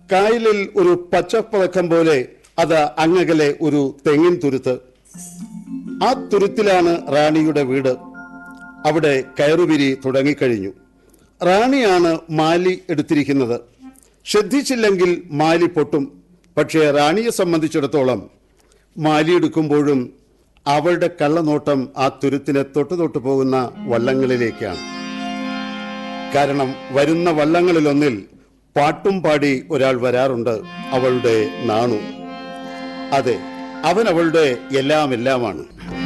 കായലിൽ ഒരു പച്ചപ്പതക്കം പോലെ അത് അങ്ങകലെ ഒരു തെങ്ങിൻ തുരുത്ത് ആ തുരുത്തിലാണ് റാണിയുടെ വീട് അവിടെ കയറുപിരി തുടങ്ങിക്കഴിഞ്ഞു റാണിയാണ് മാലി എടുത്തിരിക്കുന്നത് ശ്രദ്ധിച്ചില്ലെങ്കിൽ മാലി പൊട്ടും പക്ഷേ റാണിയെ സംബന്ധിച്ചിടത്തോളം മാലി എടുക്കുമ്പോഴും അവളുടെ കള്ളനോട്ടം ആ തുരുത്തിലെ തൊട്ടു തൊട്ടു പോകുന്ന വള്ളങ്ങളിലേക്കാണ് കാരണം വരുന്ന വള്ളങ്ങളിലൊന്നിൽ പാട്ടും പാടി ഒരാൾ വരാറുണ്ട് അവളുടെ നാണു അതെ അവൻ അവളുടെ എല്ലാം എല്ലാമാണ്